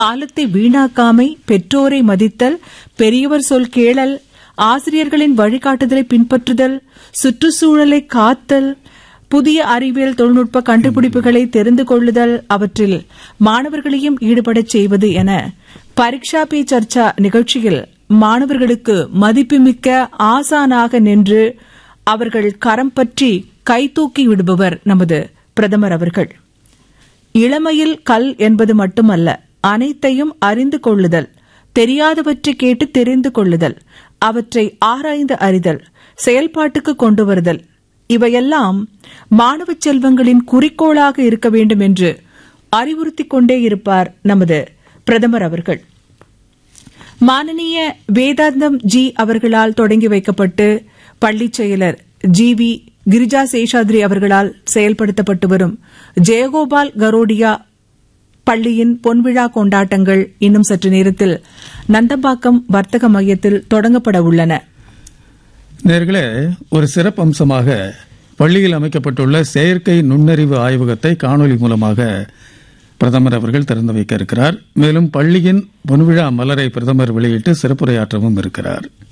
காலத்தை வீணாக்காமை பெற்றோரை மதித்தல் பெரியவர் சொல் கேளல் ஆசிரியர்களின் வழிகாட்டுதலை பின்பற்றுதல் சுற்றுச்சூழலை காத்தல் புதிய அறிவியல் தொழில்நுட்ப கண்டுபிடிப்புகளை தெரிந்து கொள்ளுதல் அவற்றில் மாணவர்களையும் ஈடுபடச் செய்வது என பரீட்சா பே சர்ச்சா நிகழ்ச்சியில் மாணவர்களுக்கு மதிப்புமிக்க ஆசானாக நின்று அவர்கள் கரம் பற்றி கைதூக்கி விடுபவர் நமது பிரதமர் அவர்கள் இளமையில் கல் என்பது மட்டுமல்ல அனைத்தையும் அறிந்து கொள்ளுதல் தெரியாதவற்றை கேட்டு தெரிந்து கொள்ளுதல் அவற்றை ஆராய்ந்து அறிதல் செயல்பாட்டுக்கு கொண்டு வருதல் இவையெல்லாம் மாணவ செல்வங்களின் குறிக்கோளாக இருக்க வேண்டும் என்று அறிவுறுத்திக் கொண்டே இருப்பார் நமது பிரதமர் அவர்கள் மானனீய வேதாந்தம் ஜி அவர்களால் தொடங்கி வைக்கப்பட்டு பள்ளிச் செயலர் ஜி வி கிரிஜா சேஷாத்ரி அவர்களால் செயல்படுத்தப்பட்டு வரும் ஜெயகோபால் கரோடியா பள்ளியின் பொன்விழா கொண்டாட்டங்கள் இன்னும் சற்று நேரத்தில் நந்தம்பாக்கம் வர்த்தக மையத்தில் தொடங்கப்பட உள்ளன நேர்களே ஒரு சிறப்பு அம்சமாக பள்ளியில் அமைக்கப்பட்டுள்ள செயற்கை நுண்ணறிவு ஆய்வகத்தை காணொலி மூலமாக பிரதமர் அவர்கள் திறந்து வைக்க இருக்கிறார் மேலும் பள்ளியின் பொன்விழா மலரை பிரதமர் வெளியிட்டு சிறப்புரையாற்றவும் இருக்கிறார்